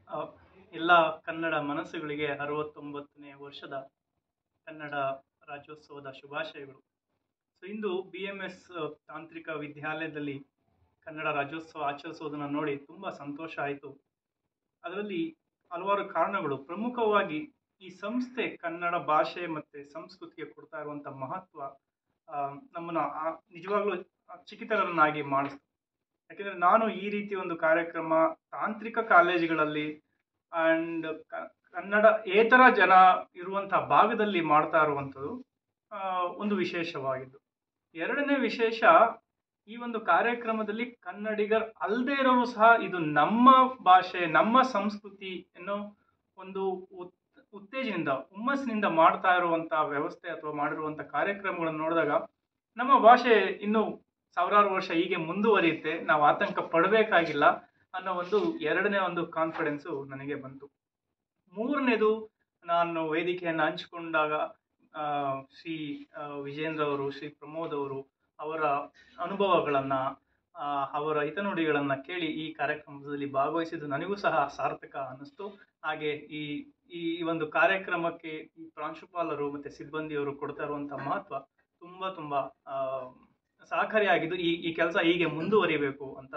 ಆ, ಎಲ್ಲ ಕನ್ನಡ ಮನಸ್ಸುಗಳಿಗೆ ಅರವತ್ತೊಂಬತ್ತನೇ ವರ್ಷದ ಕನ್ನಡ ರಾಜ್ಯೋತ್ಸವದ ಶುಭಾಶಯಗಳು ಸೊ ಇಂದು ಬಿ ಎಮ್ ಎಸ್ ತಾಂತ್ರಿಕ ವಿದ್ಯಾಲಯದಲ್ಲಿ ಕನ್ನಡ ರಾಜ್ಯೋತ್ಸವ ಆಚರಿಸೋದನ್ನು ನೋಡಿ ತುಂಬ ಸಂತೋಷ ಆಯಿತು ಅದರಲ್ಲಿ ಹಲವಾರು ಕಾರಣಗಳು ಪ್ರಮುಖವಾಗಿ ಈ ಸಂಸ್ಥೆ ಕನ್ನಡ ಭಾಷೆ ಮತ್ತು ಸಂಸ್ಕೃತಿಗೆ ಕೊಡ್ತಾ ಇರುವಂಥ ಮಹತ್ವ ಆ, ನಮ್ಮನ್ನು ಆ- ನಿಜವಾಗ್ಲೂ ಚಿಕಿತರನ್ನಾಗಿ ಮಾಡಿಸ್ತು ಯಾಕೆಂದರೆ ನಾನು ಈ ರೀತಿ ಒಂದು ಕಾರ್ಯಕ್ರಮ ತಾಂತ್ರಿಕ ಕಾಲೇಜುಗಳಲ್ಲಿ ಆ್ಯಂಡ್ ಕನ್ನಡ ಏತರ ಜನ ಇರುವಂಥ ಭಾಗದಲ್ಲಿ ಮಾಡ್ತಾ ಇರುವಂಥದ್ದು ಆ, ಒಂದು ವಿಶೇಷವಾಗಿದ್ದು ಎರಡನೇ ವಿಶೇಷ ಈ ಒಂದು ಕಾರ್ಯಕ್ರಮದಲ್ಲಿ ಕನ್ನಡಿಗರ್ ಅಲ್ಲದೆ ಇರೋರು ಸಹ ಇದು ನಮ್ಮ ಭಾಷೆ ನಮ್ಮ ಸಂಸ್ಕೃತಿ ಅನ್ನೋ ಒಂದು ಉತ್ ಉತ್ತೇಜನದಿಂದ ಹುಮ್ಮಸ್ಸಿನಿಂದ ಮಾಡ್ತಾ ಇರುವಂಥ ವ್ಯವಸ್ಥೆ ಅಥವಾ ಮಾಡಿರುವಂಥ ಕಾರ್ಯಕ್ರಮಗಳನ್ನು ನೋಡಿದಾಗ ನಮ್ಮ ಭಾಷೆ ಇನ್ನೂ ಸಾವಿರಾರು ವರ್ಷ ಹೀಗೆ ಮುಂದುವರಿಯುತ್ತೆ ನಾವು ಆತಂಕ ಪಡಬೇಕಾಗಿಲ್ಲ ಅನ್ನೋ ಒಂದು ಎರಡನೇ ಒಂದು ಕಾನ್ಫಿಡೆನ್ಸು ನನಗೆ ಬಂತು ಮೂರನೇದು ನಾನು ವೇದಿಕೆಯನ್ನು ಹಂಚಿಕೊಂಡಾಗ ಆ, ಶ್ರೀ ಆ, ವಿಜೇಂದ್ರ ಅವರು ಶ್ರೀ ಪ್ರಮೋದ್ ಅವರು ಅವರ ಅನುಭವಗಳನ್ನು ಅವರ ಹಿತನುಡಿಗಳನ್ನು ಕೇಳಿ ಈ ಕಾರ್ಯಕ್ರಮದಲ್ಲಿ ಭಾಗವಹಿಸಿದ್ದು ನನಗೂ ಸಹ ಸಾರ್ಥಕ ಅನ್ನಿಸ್ತು ಹಾಗೆ ಈ ಈ ಒಂದು ಕಾರ್ಯಕ್ರಮಕ್ಕೆ ಈ ಪ್ರಾಂಶುಪಾಲರು ಮತ್ತು ಸಿಬ್ಬಂದಿಯವರು ಕೊಡ್ತಾ ಇರುವಂಥ ಮಹತ್ವ ತುಂಬ ತುಂಬ ಸಹಕಾರಿಯಾಗಿದ್ದು ಈ ಈ ಕೆಲಸ ಹೀಗೆ ಮುಂದುವರಿಬೇಕು ಅಂತ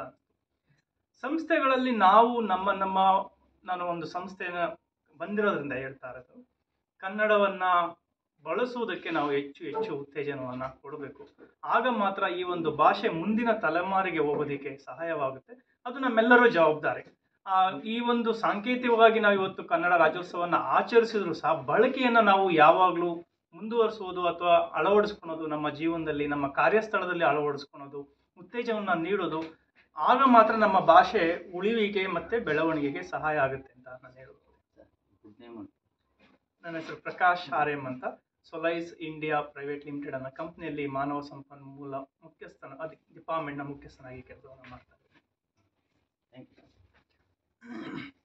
ಸಂಸ್ಥೆಗಳಲ್ಲಿ ನಾವು ನಮ್ಮ ನಮ್ಮ ನಾನು ಒಂದು ಸಂಸ್ಥೆನ ಬಂದಿರೋದ್ರಿಂದ ಹೇಳ್ತಾ ಇರೋದು ಕನ್ನಡವನ್ನ ಬಳಸುವುದಕ್ಕೆ ನಾವು ಹೆಚ್ಚು ಹೆಚ್ಚು ಉತ್ತೇಜನವನ್ನು ಕೊಡಬೇಕು ಆಗ ಮಾತ್ರ ಈ ಒಂದು ಭಾಷೆ ಮುಂದಿನ ತಲೆಮಾರಿಗೆ ಹೋಗೋದಕ್ಕೆ ಸಹಾಯವಾಗುತ್ತೆ ಅದು ನಮ್ಮೆಲ್ಲರೂ ಜವಾಬ್ದಾರಿ ಆ, ಈ ಒಂದು ಸಾಂಕೇತಿಕವಾಗಿ ನಾವು ಇವತ್ತು ಕನ್ನಡ ರಾಜ್ಯೋತ್ಸವವನ್ನು ಆಚರಿಸಿದ್ರು ಸಹ ಬಳಕೆಯನ್ನು ನಾವು ಯಾವಾಗಲೂ ಮುಂದುವರಿಸುವುದು ಅಥವಾ ಅಳವಡಿಸ್ಕೊಳೋದು ನಮ್ಮ ಜೀವನದಲ್ಲಿ ನಮ್ಮ ಕಾರ್ಯಸ್ಥಳದಲ್ಲಿ ಅಳವಡಿಸ್ಕೊಳೋದು ಉತ್ತೇಜನವನ್ನು ನೀಡೋದು ಆಗ ಮಾತ್ರ ನಮ್ಮ ಭಾಷೆ ಉಳಿವಿಗೆ ಮತ್ತು ಬೆಳವಣಿಗೆಗೆ ಸಹಾಯ ಆಗುತ್ತೆ ಅಂತ ನಾನು ಹೇಳ್ಬೋದು ನನ್ನ ಹೆಸರು ಪ್ರಕಾಶ್ ಆರ್ ಎಂ ಅಂತ ಸೊಲೈಸ್ ಇಂಡಿಯಾ ಪ್ರೈವೇಟ್ ಲಿಮಿಟೆಡ್ ಅನ್ನೋ ಕಂಪ್ನಿಯಲ್ಲಿ ಮಾನವ ಸಂಪನ್ಮೂಲ ಮುಖ್ಯಸ್ಥನ ಅದ್ ಡಿಪಾರ್ಟ್ಮೆಂಟ್ನ ಮುಖ್ಯಸ್ಥನಾಗಿ ಕೆಲಸವನ್ನು ಮಾಡ್ತಾ ಇದ್ದೀನಿ ಥ್ಯಾಂಕ್ ಯು